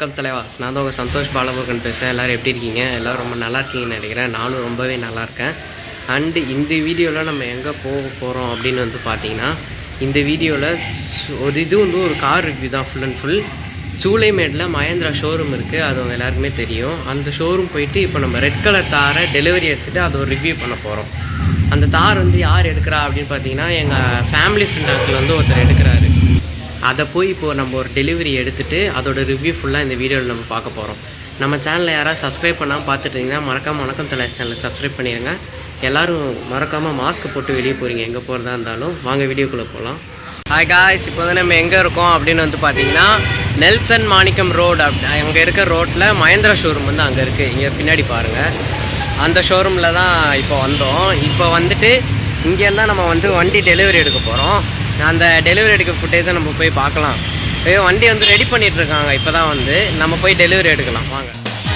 வணக்கம் தலைவாஸ் நான் தான் உங்கள் சந்தோஷ் பாலமுருகன் பேசுகிறேன் எல்லோரும் எப்படி இருக்கீங்க எல்லோரும் ரொம்ப நல்லா இருக்கீங்கன்னு நினைக்கிறேன் நானும் ரொம்பவே நல்லா இருக்கேன் அண்டு இந்த வீடியோவில் நம்ம எங்கே போக போகிறோம் அப்படின்னு வந்து பார்த்தீங்கன்னா இந்த வீடியோவில் ஒரு இது வந்து ஒரு கார் ரிவ்யூ தான் ஃபுல் அண்ட் ஃபுல் சூளைமேடில் மகேந்திரா ஷோரூம் இருக்குது அது அவங்க எல்லாருக்குமே தெரியும் அந்த ஷோரூம் போயிட்டு இப்போ நம்ம ரெட் கலர் தாரை டெலிவரி எடுத்துகிட்டு அதை ஒரு ரிவ்யூ பண்ண போகிறோம் அந்த தார் வந்து யார் எடுக்கிறா அப்படின்னு பார்த்தீங்கன்னா எங்கள் ஃபேமிலி ஃப்ரெண்ட் அங்கிள் வந்து ஒருத்தர் எடுக்கிறாரு அதை போய் இப்போது நம்ம ஒரு டெலிவரி எடுத்துகிட்டு அதோட ரிவ்யூ ஃபுல்லாக இந்த வீடியோவில் நம்ம பார்க்க போகிறோம் நம்ம சேனலை யாராவது சப்ஸ்கிரைப் பண்ணாமல் பார்த்துட்டு இருந்தீங்கன்னா மறக்காம வணக்கம் தலை சேனலை சப்ஸ்கிரைப் பண்ணிடுங்க எல்லோரும் மறக்காமல் மாஸ்க் போட்டு வெளியே போகிறீங்க எங்கே போகிறதா இருந்தாலும் வாங்க வீடியோக்குள்ளே போகலாம் ஹாய் காய்ஸ் இப்போ வந்து நம்ம எங்கே இருக்கோம் அப்படின்னு வந்து பார்த்தீங்கன்னா நெல்சன் மாணிக்கம் ரோடு அப் அங்கே இருக்க ரோட்டில் மகேந்திரா ஷோரூம் வந்து அங்கே இருக்குது இங்கே பின்னாடி பாருங்கள் அந்த ஷோரூமில் தான் இப்போ வந்தோம் இப்போ வந்துட்டு இங்கேருந்தான் நம்ம வந்து வண்டி டெலிவரி எடுக்க போகிறோம் அந்த டெலிவரி எடுக்க ஃபுட்டேஜை நம்ம போய் பார்க்கலாம் ஐயோ வண்டி வந்து ரெடி பண்ணிட்டு இருக்காங்க இப்போ தான் வந்து நம்ம போய் டெலிவரி எடுக்கலாம் வாங்க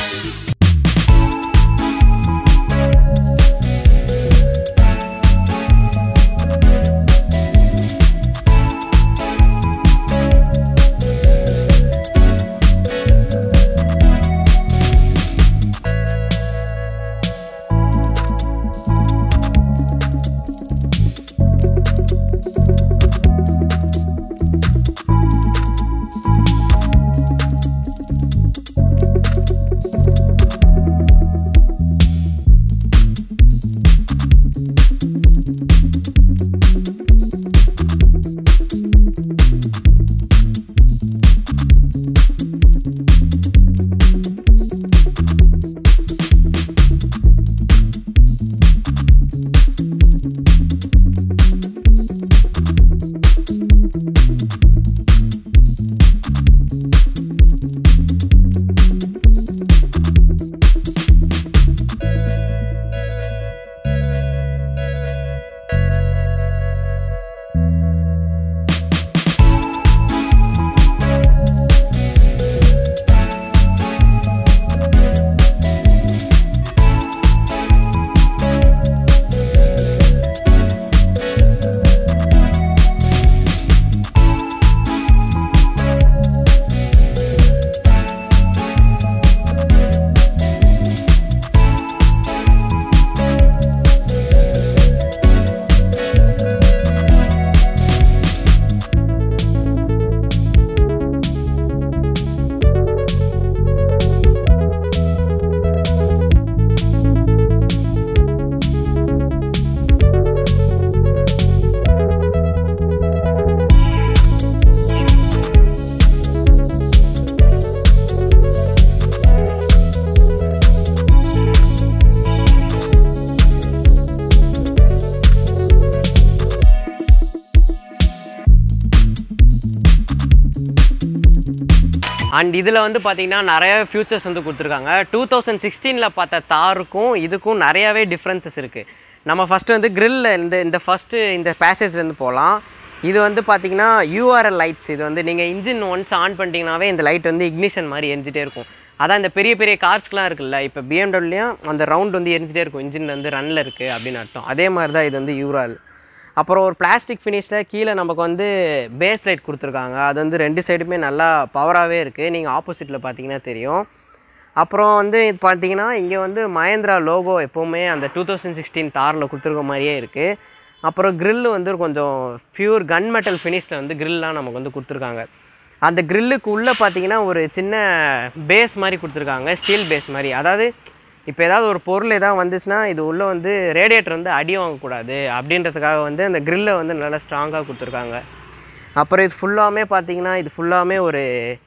அண்ட் இதில் வந்து பார்த்தீங்கன்னா நிறைய ஃபியூச்சர்ஸ் வந்து கொடுத்துருக்காங்க டூ தௌசண்ட் சிக்ஸ்டீனில் பார்த்த தாருக்கும் இதுக்கும் நிறையாவே டிஃப்ரென்சஸ் இருக்குது நம்ம ஃபஸ்ட்டு வந்து grill இந்த இந்த ஃபஸ்ட்டு இந்த பேசேஜ்லேருந்து போகலாம் இது வந்து பார்த்தீங்கன்னா யூஆர்எல் லைட்ஸ் இது வந்து நீங்கள் இன்ஜின் ஒன்ஸ் ஆன் பண்ணிட்டீங்கனாவே இந்த லைட் வந்து இக்னிஷன் மாதிரி எரிஞ்சிட்டே இருக்கும் அதான் இந்த பெரிய பெரிய கார்ஸ்க்குலாம் இருக்குல்ல இப்போ பிஎம்டபிள்யூலையும் அந்த ரவுண்ட் வந்து எரிஞ்சிட்டே இருக்கும் இன்ஜின் வந்து ரன்னில் இருக்குது அப்படின்னு அர்த்தம் அதே மாதிரி தான் இது வந்து யூரால் அப்புறம் ஒரு பிளாஸ்டிக் ஃபினிஷில் கீழே நமக்கு வந்து பேஸ் லைட் கொடுத்துருக்காங்க அது வந்து ரெண்டு சைடுமே நல்லா பவராகவே இருக்குது நீங்கள் ஆப்போசிட்டில் பார்த்தீங்கன்னா தெரியும் அப்புறம் வந்து இது பார்த்தீங்கன்னா இங்கே வந்து மகேந்திரா லோகோ எப்போவுமே அந்த டூ தௌசண்ட் சிக்ஸ்டீன் தாரில் கொடுத்துருக்க மாதிரியே இருக்குது அப்புறம் grill வந்து கொஞ்சம் பியூர் கன் மெட்டல் ஃபினிஷில் வந்து கிரில்லாம் நமக்கு வந்து கொடுத்துருக்காங்க அந்த கிரில்லுக்கு உள்ளே பார்த்தீங்கன்னா ஒரு சின்ன பேஸ் மாதிரி கொடுத்துருக்காங்க ஸ்டீல் பேஸ் மாதிரி அதாவது இப்போ ஏதாவது ஒரு பொருள் ஏதாவது வந்துச்சுன்னா இது உள்ளே வந்து ரேடியேட்டர் வந்து அடி வாங்கக்கூடாது அப்படின்றதுக்காக வந்து அந்த கிரில்லை வந்து நல்லா ஸ்ட்ராங்காக கொடுத்துருக்காங்க அப்புறம் இது ஃபுல்லாமே பார்த்தீங்கன்னா இது ஃபுல்லாமே ஒரு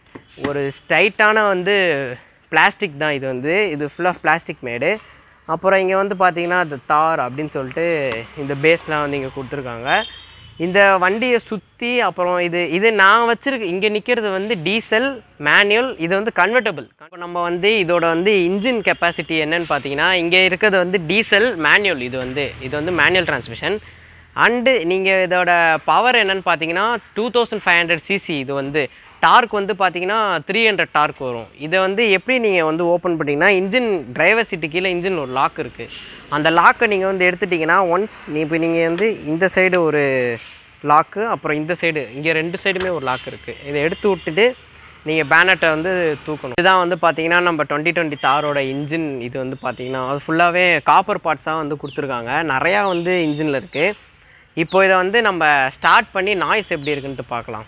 ஒரு ஸ்டைட்டான வந்து பிளாஸ்டிக் தான் இது வந்து இது ஃபுல்லாக பிளாஸ்டிக் மேடு அப்புறம் இங்கே வந்து பார்த்தீங்கன்னா இந்த தார் அப்படின்னு சொல்லிட்டு இந்த பேஸ்லாம் வந்து இங்கே கொடுத்துருக்காங்க இந்த வண்டியை சுற்றி அப்புறம் இது இது நான் வச்சிருக்க இங்கே நிற்கிறது வந்து டீசல் மேனுவல் இது வந்து கன்வெர்ட்டபிள் இப்போ நம்ம வந்து இதோட வந்து இன்ஜின் கெப்பாசிட்டி என்னன்னு பார்த்தீங்கன்னா இங்கே இருக்கிறது வந்து டீசல் மேனுவல் இது வந்து இது வந்து மேனுவல் டிரான்ஸ்மிஷன் அண்டு நீங்கள் இதோட பவர் என்னன்னு பார்த்தீங்கன்னா two thousand five hundred CC இது வந்து டார்க் வந்து பார்த்தீங்கன்னா த்ரீ ஹண்ட்ரட் டார்க் வரும் இதை வந்து எப்படி நீங்கள் வந்து ஓப்பன் பண்ணிட்டீங்கன்னா இன்ஜின் டிரைவர் சீட்டு கீழே இன்ஜின் ஒரு லாக் இருக்குது அந்த லாக்கை நீங்கள் வந்து எடுத்துட்டிங்கன்னா ஒன்ஸ் நீ இப்போ நீங்கள் வந்து இந்த சைடு ஒரு லாக்கு அப்புறம் இந்த சைடு இங்கே ரெண்டு சைடுமே ஒரு லாக் இருக்குது இதை எடுத்து விட்டுட்டு நீங்கள் பேனட்டை வந்து தூக்கணும் இதுதான் வந்து பார்த்தீங்கன்னா நம்ம டுவெண்ட்டி டுவெண்ட்டி தாரோட இன்ஜின் இது வந்து பார்த்தீங்கன்னா அது ஃபுல்லாகவே காப்பர் பார்ட்ஸாக வந்து கொடுத்துருக்காங்க நிறையா வந்து இன்ஜினில் இருக்குது இப்போ இதை வந்து நம்ம ஸ்டார்ட் பண்ணி நாய்ஸ் எப்படி இருக்குன்ட்டு பார்க்கலாம்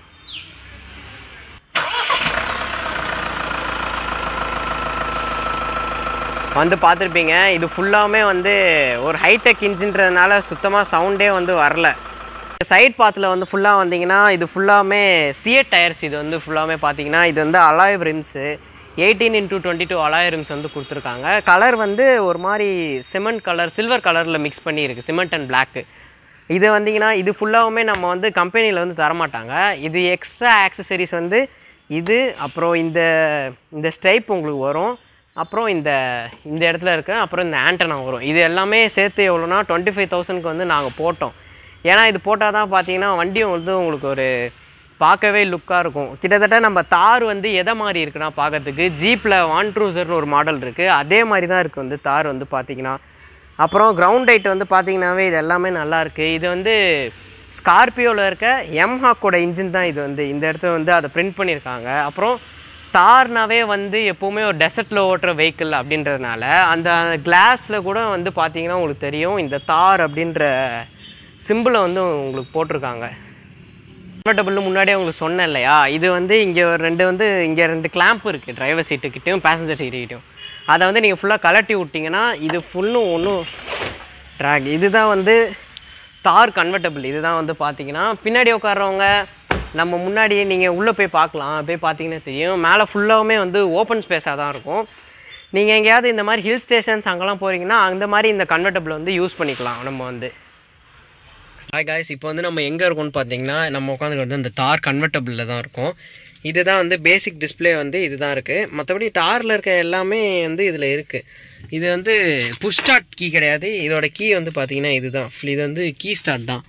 வந்து பார்த்துருப்பீங்க இது ஃபுல்லாமே வந்து ஒரு ஹைடெக் இன்ஜின்றதுனால சுத்தமாக சவுண்டே வந்து வரல சைட் பாத்தில் வந்து ஃபுல்லாக வந்தீங்கன்னா இது ஃபுல்லாமே சிஎட் டயர்ஸ் இது வந்து ஃபுல்லாமே பார்த்தீங்கன்னா இது வந்து alloy rims eighteen into twenty two alloy rims வந்து கொடுத்துருக்காங்க கலர் வந்து ஒரு மாதிரி சிமெண்ட் கலர் சில்வர் கலரில் மிக்ஸ் பண்ணி இருக்குது சிமெண்ட் அண்ட் பிளாக்கு இது வந்தீங்கன்னா இது ஃபுல்லாகவுமே நம்ம வந்து கம்பெனியில் வந்து தரமாட்டாங்க இது எக்ஸ்ட்ரா ஆக்சசரிஸ் வந்து இது அப்புறம் இந்த இந்த ஸ்டைப் உங்களுக்கு வரும் அப்புறம் இந்த இந்த இடத்துல இருக்க அப்புறம் இந்த ஆண்டனா வரும் இது எல்லாமே சேர்த்து எவ்வளோனா டுவெண்ட்டி ஃபைவ் தௌசண்ட்க்கு வந்து நாங்கள் போட்டோம் ஏன்னா இது போட்டால் தான் பார்த்தீங்கன்னா வண்டியும் வந்து உங்களுக்கு ஒரு பார்க்கவே லுக்காக இருக்கும் கிட்டத்தட்ட நம்ம தார் வந்து எதை மாதிரி இருக்குன்னா பார்க்கறதுக்கு ஜீப்பில் வான் ட்ரூசர்னு ஒரு மாடல் இருக்குது அதே மாதிரி தான் இருக்குது வந்து தார் வந்து பார்த்தீங்கன்னா அப்புறம் கிரவுண்ட் லைட் வந்து பார்த்தீங்கன்னாவே இது எல்லாமே நல்லா இருக்குது இது வந்து ஸ்கார்பியோவில் இருக்க எம்ஹாக்கோட இன்ஜின் தான் இது வந்து இந்த இடத்துல வந்து அதை பிரிண்ட் பண்ணியிருக்காங்க அப்புறம் தார்னாவே வந்து எப்போவுமே ஒரு டெசர்ட்டில் ஓட்டுற வெஹிக்கிள் அப்படின்றதுனால அந்த கிளாஸில் கூட வந்து பார்த்தீங்கன்னா உங்களுக்கு தெரியும் இந்த தார் அப்படின்ற சிம்பிளை வந்து உங்களுக்கு போட்டிருக்காங்க கம்ஃபர்டபுள்னு முன்னாடியே உங்களுக்கு சொன்னேன் இல்லையா இது வந்து இங்கே ஒரு ரெண்டு வந்து இங்கே ரெண்டு கிளாம்ப் இருக்குது டிரைவர் சீட்டுக்கிட்டையும் பேசஞ்சர் சீட்டுக்கிட்டையும் அதை வந்து நீங்கள் ஃபுல்லாக கலட்டி விட்டிங்கன்னா இது ஃபுல்லும் ஒன்றும் ட்ராக் இதுதான் வந்து தார் கன்வெர்டபுள் இதுதான் வந்து பார்த்தீங்கன்னா பின்னாடி உட்கார்றவங்க நம்ம முன்னாடி நீங்கள் உள்ளே போய் பார்க்கலாம் போய் பார்த்தீங்கன்னா தெரியும் மேலே ஃபுல்லாகவுமே வந்து ஓப்பன் ஸ்பேஸாக தான் இருக்கும் நீங்கள் எங்கேயாவது இந்த மாதிரி ஹில் ஸ்டேஷன்ஸ் அங்கெல்லாம் போகிறீங்கன்னா அந்த மாதிரி இந்த கன்வெர்டபுள் வந்து யூஸ் பண்ணிக்கலாம் நம்ம வந்து ஹாய் காய்ஸ் இப்போ வந்து நம்ம எங்கே இருக்கோம்னு பார்த்தீங்கன்னா நம்ம உட்காந்து வந்து இந்த தார் கன்வெர்டபுளில் தான் இருக்கும் இதுதான் வந்து பேசிக் டிஸ்ப்ளே வந்து இதுதான் இருக்குது மற்றபடி தாரில் இருக்க எல்லாமே வந்து இதில் இருக்குது இது வந்து புஷ் ஸ்டார்ட் கீ கிடையாது இதோட கீ வந்து பார்த்தீங்கன்னா இதுதான் இது வந்து கீ ஸ்டார்ட் தான்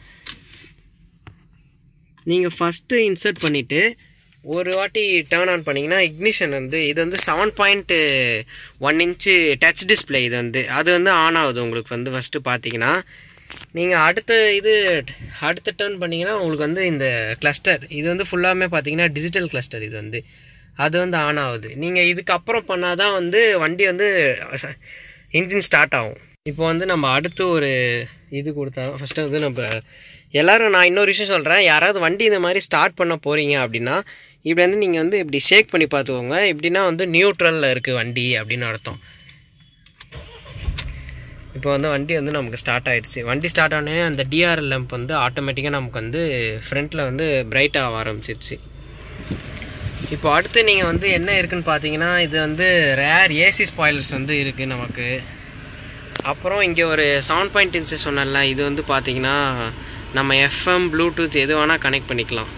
நீங்கள் ஃபஸ்ட்டு இன்சர்ட் பண்ணிவிட்டு ஒரு வாட்டி டேர்ன் ஆன் பண்ணிங்கன்னா இக்னிஷன் வந்து இது வந்து seven point one inch touch display இது வந்து அது வந்து ஆன் ஆகுது உங்களுக்கு வந்து ஃபஸ்ட்டு பார்த்தீங்கன்னா நீங்கள் அடுத்த இது அடுத்த டேர்ன் பண்ணிங்கன்னா உங்களுக்கு வந்து இந்த கிளஸ்டர் இது வந்து ஃபுல்லாமே பார்த்தீங்கன்னா டிஜிட்டல் கிளஸ்டர் இது வந்து அது வந்து ஆன் ஆகுது நீங்கள் இதுக்கப்புறம் பண்ணால் தான் வந்து வண்டி வந்து இன்ஜின் ஸ்டார்ட் ஆகும் இப்போ வந்து நம்ம அடுத்து ஒரு இது கொடுத்தா ஃபஸ்ட்டு வந்து நம்ம எல்லோரும் நான் இன்னொரு விஷயம் சொல்கிறேன் யாராவது வண்டி இந்த மாதிரி ஸ்டார்ட் பண்ண போகிறீங்க அப்படின்னா இப்படி வந்து நீங்கள் வந்து இப்படி ஷேக் பண்ணி பார்த்துக்கோங்க இப்படின்னா வந்து நியூட்ரலில் இருக்குது வண்டி அப்படின்னு அர்த்தம் இப்போ வந்து வண்டி வந்து நமக்கு ஸ்டார்ட் ஆகிடுச்சு வண்டி ஸ்டார்ட் ஆனே அந்த டிஆர்எல் லேம்ப் வந்து ஆட்டோமேட்டிக்காக நமக்கு வந்து ஃப்ரண்ட்டில் வந்து பிரைட் ஆக ஆரம்பிச்சிருச்சு இப்போ அடுத்து நீங்கள் வந்து என்ன இருக்குன்னு பார்த்தீங்கன்னா இது வந்து ரேர் ஏசி ஸ்பாய்லர்ஸ் வந்து இருக்குது நமக்கு அப்புறம் இங்கே ஒரு செவன் பாயிண்ட் இன்ச்சு சொன்னல இது வந்து பார்த்தீங்கன்னா நம்ம எஃப்எம் ப்ளூடூத் எது வேணால் கனெக்ட் பண்ணிக்கலாம்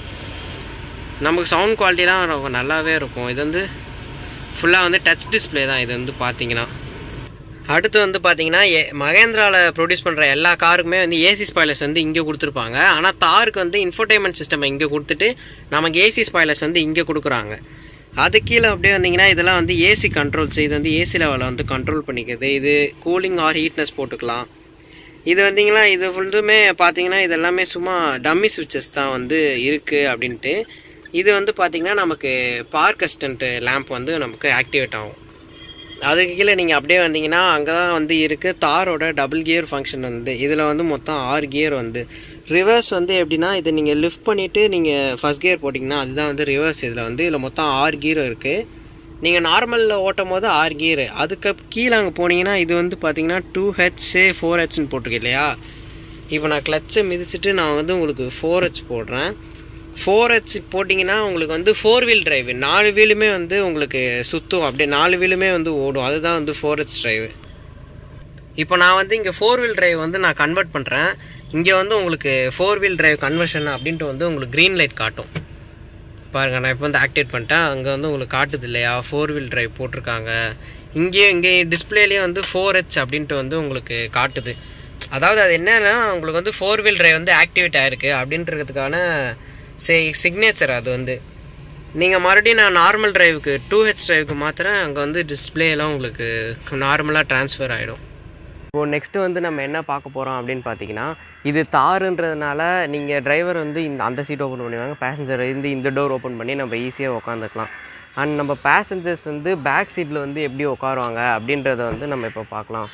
நமக்கு சவுண்ட் குவாலிட்டிலாம் ரொம்ப நல்லாவே இருக்கும் இது வந்து ஃபுல்லாக வந்து டச் டிஸ்பிளே தான் இது வந்து பார்த்தீங்கன்னா அடுத்து வந்து பார்த்தீங்கன்னா ஏ மகேந்திராவில் ப்ரொடியூஸ் பண்ணுற எல்லா காருக்குமே வந்து ஏசி ஸ்பாய்லர்ஸ் வந்து இங்கே கொடுத்துருப்பாங்க ஆனால் தாருக்கு வந்து இன்ஃபர்டைன்மெண்ட் சிஸ்டம் இங்கே கொடுத்துட்டு நமக்கு ஏசி ஸ்பாய்லர்ஸ் வந்து இங்கே கொடுக்குறாங்க அது கீழே அப்படியே வந்தீங்கன்னா இதெல்லாம் வந்து ஏசி கண்ட்ரோல்ஸ் இது வந்து ஏசி லெவலில் வந்து கண்ட்ரோல் பண்ணிக்கிறது இது கூலிங் ஆர் ஹீட்னஸ் போட்டுக்கலாம் இது வந்தீங்கன்னா இது ஃபுல்லுமே பார்த்தீங்கன்னா இது எல்லாமே சும்மா டம்மி சுவிட்சஸ் தான் வந்து இருக்குது அப்படின்ட்டு இது வந்து பார்த்தீங்கன்னா நமக்கு பார்க் அசிஸ்டன்ட் லேம்ப் வந்து நமக்கு ஆக்டிவேட் ஆகும் அதுக்கு கீழே நீங்கள் அப்படியே வந்தீங்கன்னா அங்கே தான் வந்து இருக்குது தாரோட டபுள் கியர் ஃபங்க்ஷன் வந்து இதில் வந்து மொத்தம் ஆறு கியர் வந்து ரிவர்ஸ் வந்து எப்படின்னா இதை நீங்கள் லிஃப்ட் பண்ணிவிட்டு நீங்கள் ஃபஸ்ட் கியர் போட்டிங்கன்னா அதுதான் வந்து ரிவர்ஸ் இதில் வந்து இதில் மொத்தம் ஆறு கியர் இருக்குது நீங்கள் நார்மலில் ஓட்டும் போது ஆறு கியர் அதுக்கு கீழே அங்கே போனீங்கன்னா இது வந்து பார்த்தீங்கன்னா டூ ஹெச் ஃபோர் ஹெச்னு போட்டிருக்கு இல்லையா இப்போ நான் கிளச்சை மிதிச்சிட்டு நான் வந்து உங்களுக்கு ஃபோர் ஹெச் போடுறேன் ஃபோர் ஹெச் போட்டிங்கன்னா உங்களுக்கு வந்து ஃபோர் வீல் டிரைவ் நாலு வீலுமே வந்து உங்களுக்கு சுற்றும் அப்படியே நாலு வீலுமே வந்து ஓடும் அதுதான் வந்து ஃபோர் ஹெச் டிரைவ் இப்போ நான் வந்து இங்கே ஃபோர் வீல் டிரைவ் வந்து நான் கன்வெர்ட் பண்ணுறேன் இங்கே வந்து உங்களுக்கு ஃபோர் வீல் டிரைவ் கன்வர்ஷன் அப்படின்ட்டு வந்து உங்களுக்கு க்ரீன் லைட் காட்டும் பாருங்கள் நான் இப்போ வந்து ஆக்டிவேட் பண்ணிட்டேன் அங்கே வந்து உங்களுக்கு காட்டுது இல்லையா ஃபோர் வீல் டிரைவ் போட்டிருக்காங்க இங்கேயே இங்கே டிஸ்பிளேலேயே வந்து ஃபோர் ஹெச் அப்படின்ட்டு வந்து உங்களுக்கு காட்டுது அதாவது அது என்னன்னா உங்களுக்கு வந்து ஃபோர் வீல் டிரைவ் வந்து ஆக்டிவேட் ஆயிருக்கு அப்படின்றதுக்கான சே சிக்னேச்சர் அது வந்து நீங்கள் மறுபடியும் நான் நார்மல் டிரைவுக்கு டூ ஹெச் டிரைவுக்கு மாத்திரம் அங்கே வந்து டிஸ்பிளே எல்லாம் உங்களுக்கு நார்மலாக ட்ரான்ஸ்ஃபர் ஆகிடும் இப்போ நெக்ஸ்ட்டு வந்து நம்ம என்ன பார்க்க போகிறோம் அப்படின்னு பார்த்தீங்கன்னா இது தாருன்றதுனால நீங்கள் டிரைவர் வந்து இந்த அந்த சீட் ஓப்பன் பண்ணுவாங்க பேசஞ்சர் வந்து இந்த டோர் ஓப்பன் பண்ணி நம்ம ஈஸியாக உட்காந்துக்கலாம் அண்ட் நம்ம பேசஞ்சர்ஸ் வந்து பேக் சீட்டில் வந்து எப்படி உட்காருவாங்க அப்படின்றத வந்து நம்ம இப்போ பார்க்கலாம்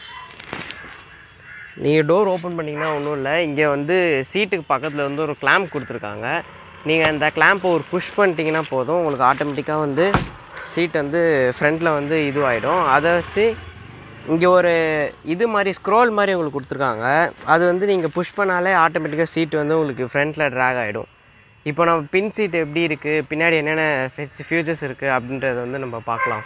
நீங்கள் டோர் ஓப்பன் பண்ணிங்கன்னா ஒன்றும் இல்லை இங்கே வந்து சீட்டுக்கு பக்கத்தில் வந்து ஒரு கிளாம்ப் கொடுத்துருக்காங்க நீங்கள் அந்த கிளாம்பை ஒரு புஷ் பண்ணிட்டீங்கன்னா போதும் உங்களுக்கு ஆட்டோமேட்டிக்காக வந்து சீட் வந்து ஃப்ரண்ட்டில் வந்து இதுவாகிடும் அதை வச்சு இங்கே ஒரு இது மாதிரி ஸ்க்ரோல் மாதிரி உங்களுக்கு கொடுத்துருக்காங்க அது வந்து நீங்கள் புஷ் பண்ணாலே ஆட்டோமேட்டிக்காக சீட் வந்து உங்களுக்கு ஃப்ரண்ட்டில் ட்ராக் ஆகிடும் இப்போ நம்ம பின் சீட் எப்படி இருக்குது பின்னாடி என்னென்ன ஃபியூச்சர்ஸ் இருக்குது அப்படின்றத வந்து நம்ம பார்க்கலாம்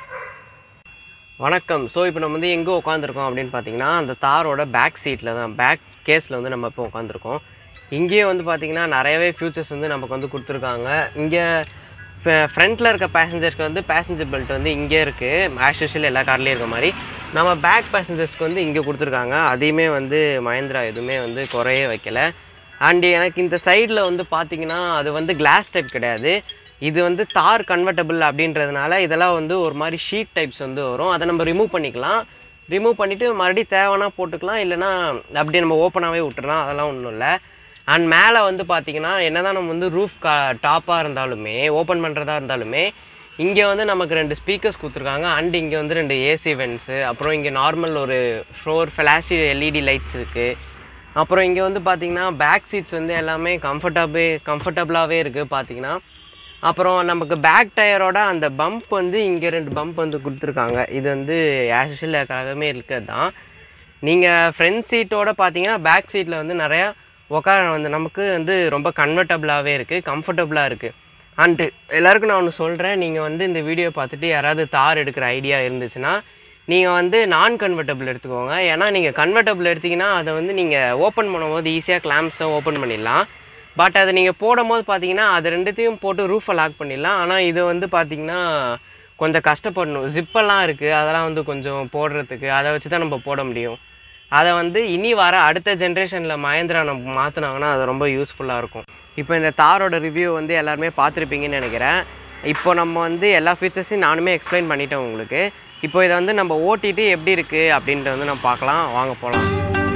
வணக்கம் ஸோ இப்போ நம்ம வந்து எங்கே உட்காந்துருக்கோம் அப்படின்னு பார்த்தீங்கன்னா அந்த தாரோட பேக் சீட்டில் தான் பேக் கேஸில் வந்து நம்ம இப்போ உட்காந்துருக்கோம் இங்கேயே வந்து பார்த்திங்கன்னா நிறையவே ஃபியூச்சர்ஸ் வந்து நமக்கு வந்து கொடுத்துருக்காங்க இங்கே ஃப்ரண்ட்டில் இருக்க பேசஞ்சருக்கு வந்து பேசஞ்சர் பெல்ட் வந்து இங்கே இருக்குது ஆஸ் யூஷுவல் எல்லா கார்லேயும் இருக்க மாதிரி நம்ம பேக் பேசஞ்சர்ஸ்க்கு வந்து இங்கே கொடுத்துருக்காங்க அதையுமே வந்து மஹேந்திரா எதுவுமே வந்து குறைய வைக்கல அண்ட் எனக்கு இந்த சைடில் வந்து பார்த்தீங்கன்னா அது வந்து கிளாஸ் டைப் கிடையாது இது வந்து தார் கன்வெர்ட்டபிள் அப்படின்றதுனால இதெல்லாம் வந்து ஒரு மாதிரி ஷீட் டைப்ஸ் வந்து வரும் அதை நம்ம ரிமூவ் பண்ணிக்கலாம் ரிமூவ் பண்ணிவிட்டு மறுபடியும் தேவைன்னா போட்டுக்கலாம் இல்லைன்னா அப்படியே நம்ம ஓப்பனாகவே விட்டுறலாம் அதெல்லாம் ஒன்றும் இல்லை அண்ட் மேலே வந்து பார்த்தீங்கன்னா என்னதான் நம்ம வந்து ரூஃப் கா டாப்பாக இருந்தாலுமே ஓப்பன் பண்ணுறதா இருந்தாலுமே இங்கே வந்து நமக்கு ரெண்டு ஸ்பீக்கர்ஸ் கொடுத்துருக்காங்க அண்ட் இங்கே வந்து ரெண்டு ஏசி வென்ட்ஸு அப்புறம் இங்கே நார்மல் ஒரு ஃப்ளோர் ஃப்ளாஷி எல்இடி லைட்ஸ் இருக்குது அப்புறம் இங்கே வந்து பார்த்தீங்கன்னா பேக் சீட்ஸ் வந்து எல்லாமே கம்ஃபர்டபுள் கம்ஃபர்டபுளாகவே இருக்குது பார்த்தீங்கன்னா அப்புறம் நமக்கு பேக் டயரோட அந்த பம்ப் வந்து இங்கே ரெண்டு பம்ப் வந்து கொடுத்துருக்காங்க இது வந்து ஆஸ் யூஷுவல் எல்லாருக்காகவே இருக்கிறது தான் நீங்கள் ஃப்ரண்ட் சீட்டோட பார்த்தீங்கன்னா பேக் சீட்டில் வந்து நிறையா உட்கார வந்து நமக்கு வந்து ரொம்ப கன்வெர்ட்டபுளாகவே இருக்குது கம்ஃபர்டபுளாக இருக்குது அண்டு எல்லாருக்கும் நான் ஒன்று சொல்கிறேன் நீங்கள் வந்து இந்த வீடியோ பார்த்துட்டு யாராவது தார் எடுக்கிற ஐடியா இருந்துச்சுன்னா நீங்கள் வந்து நான் கன்வெர்ட்டபிள் எடுத்துக்கோங்க ஏன்னா நீங்கள் கன்வெர்ட்டபிள் எடுத்தீங்கன்னா அதை வந்து நீங்கள் ஓப்பன் பண்ணும்போது ஈஸியாக கிளாம்ஸை ஓப்பன் பண்ணிடலாம் பட் அதை நீங்கள் போடும் போது பார்த்தீங்கன்னா அது ரெண்டுத்தையும் போட்டு ரூஃபை லாக் பண்ணிடலாம் ஆனால் இது வந்து பார்த்தீங்கன்னா கொஞ்சம் கஷ்டப்படணும் ஜிப்பெல்லாம் இருக்குது அதெல்லாம் வந்து கொஞ்சம் போடுறதுக்கு அதை வச்சு தான் நம்ம போட முடியும் அதை வந்து இனி வர அடுத்த ஜென்ரேஷனில் மகேந்திரா நம்ம மாற்றினாங்கன்னா அது ரொம்ப யூஸ்ஃபுல்லாக இருக்கும் இப்போ இந்த தாரோட ரிவ்யூ வந்து எல்லாருமே பார்த்துருப்பீங்கன்னு நினைக்கிறேன் இப்போ நம்ம வந்து எல்லா ஃபீச்சர்ஸையும் நானுமே எக்ஸ்பிளைன் பண்ணிட்டேன் உங்களுக்கு இப்போ இதை வந்து நம்ம ஓட்டிட்டு எப்படி இருக்குது அப்படின்றத வந்து நம்ம பார்க்கலாம் வாங்க போகலாம்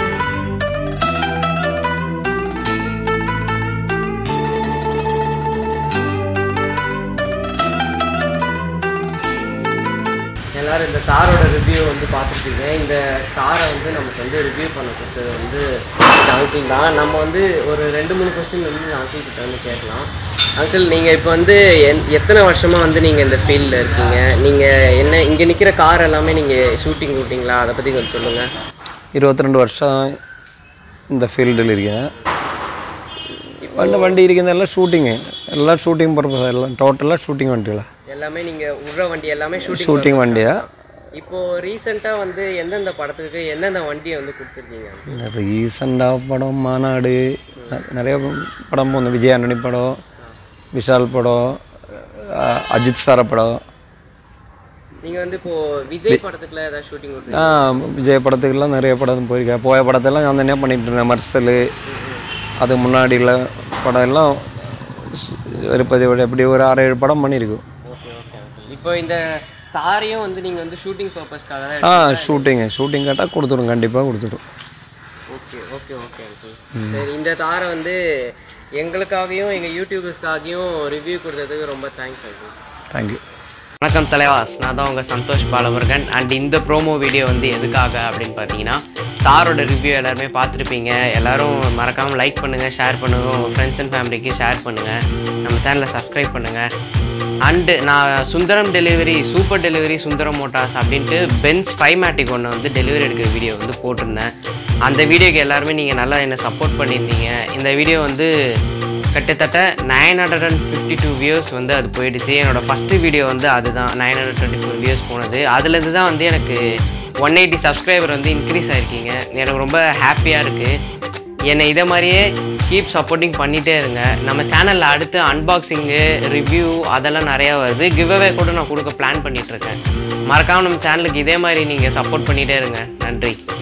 எல்லாரும் இந்த காரோட ரிவ்யூ வந்து பார்த்துருப்பீங்க இந்த காரை வந்து நமக்கு வந்து ரிவ்யூ பண்ண கொடுத்தது வந்து இந்த அங்கிள் தான் நம்ம வந்து ஒரு ரெண்டு மூணு கொஸ்டின் வந்து இந்த அங்கிள் கிட்ட வந்து கேட்கலாம் அங்கிள் நீங்கள் இப்போ வந்து என் எத்தனை வருஷமாக வந்து நீங்கள் இந்த ஃபீல்டில் இருக்கீங்க நீங்கள் என்ன இங்கே நிற்கிற கார் எல்லாமே நீங்கள் ஷூட்டிங் விட்டீங்களா அதை பற்றி கொஞ்சம் சொல்லுங்கள் ഇരുപത്തി രണ്ട് വർഷം இந்த ഫീൽഡിൽ ഇരിക്കുന്നത് വണ്ടി വണ്ടി ഇരിക്കുന്നതെല്ലാം ഷൂട്ടിങ് എല്ലാം ഷൂട്ടിങ് പർപ്പസ് എല്ലാം ടോട്ടലാக ஷூட்டிங் வண்டிகளா எல்லாமே நீங்கள் விடுற வண்டி எல்லாமே ஷூட்டிங் ஷூட்டிங் வண்டியா இப்போ ரீசெண்டாக வந்து எந்தெந்த படத்துக்கு எந்தெந்த வண்டியை வந்து கொடுத்துருக்கீங்க ரீசெண்டாக படம் மாநாடு ந- நிறைய படம் போகுது விஜய் ஆண்டனி படம் விஷால் படம் அஹ் அஜித் சார படம் நீங்கள் வந்து இப்போ விஜய் படத்துக்குலாம் ஏதாவது ஷூட்டிங் விட்டு ஆ விஜய் படத்துக்கெல்லாம் நிறைய படம் போயிருக்கேன் போய படத்தெல்லாம் நான் தனியாக பண்ணிட்டு இருந்தேன் மர்சல் அது முன்னாடியில் படம் எல்லாம் ஒரு பதிவு எப்படி ஒரு ஆறு ஏழு படம் பண்ணியிருக்கோம் ஓகே ஓகே ஓகே இப்போ இந்த தாரையும் வந்து நீங்கள் வந்து ஷூட்டிங் பர்பஸ்க்காக தான் ஆ ஷூட்டிங்கு ஷூட்டிங் கேட்டால் கொடுத்துடும் கண்டிப்பாக கொடுத்துடும் ஓகே ஓகே ஓகே அங்கிள் சரி இந்த தாரை வந்து எங்களுக்காகவும் எங்கள் யூடியூபர்ஸ்க்காகவும் ரிவ்யூ கொடுத்ததுக்கு ரொம்ப தேங்க்ஸ் அங்கிள் தேங்க்யூ வணக்கம் தலைவாஸ் நான் தான் உங்கள் சந்தோஷ் பாலமுருகன் அண்ட் இந்த ப்ரோமோ வீடியோ வந்து எதுக்காக அப்படின்னு பார்த்தீங்கன்னா தாரோட ரிவ்யூ எல்லாருமே பார்த்துருப்பீங்க எல்லாரும் மறக்காமல் லைக் பண்ணுங்கள் ஷேர் பண்ணுங்கள் உங்கள் ஃப்ரெண்ட்ஸ் அண்ட் ஃபேமிலிக்கு ஷேர் பண்ணுங்கள் நம்ம சேனலை சப்ஸ்கிரைப் பண்ணுங்கள் அண்டு நான் Sundaram delivery super delivery Sundaram Motors அப்படின்ட்டு பென்ஸ் ஃபைவ் மேட்டிக் ஒன்று வந்து டெலிவரி எடுக்கிற வீடியோ வந்து போட்டிருந்தேன் அந்த வீடியோக்கு எல்லாருமே நீங்கள் நல்லா என்னை சப்போர்ட் பண்ணியிருந்தீங்க இந்த வீடியோ வந்து கிட்டத்தட்ட nine hundred and fifty two views வந்து அது போயிடுச்சு என்னோட ஃபஸ்ட்டு வீடியோ வந்து அதுதான் nine hundred twenty four views போனது அதுலேருந்து தான் வந்து எனக்கு ஒன் எயிட்டி சப்ஸ்கிரைபர் வந்து இன்க்ரீஸ் ஆயிருக்கீங்க எனக்கு ரொம்ப ஹாப்பியாக இருக்குது என்னை இதை மாதிரியே கீப் சப்போர்ட்டிங் பண்ணிகிட்டே இருங்க நம்ம சேனலில் அடுத்து அன்பாக்சிங்கு ரிவ்யூ அதெல்லாம் நிறையா வருது கிவ்அவே கூட நான் கொடுக்க பிளான் பண்ணிகிட்ருக்கேன் மறக்காமல் நம்ம சேனலுக்கு இதே மாதிரி நீங்கள் சப்போர்ட் பண்ணிகிட்டே இருங்க நன்றி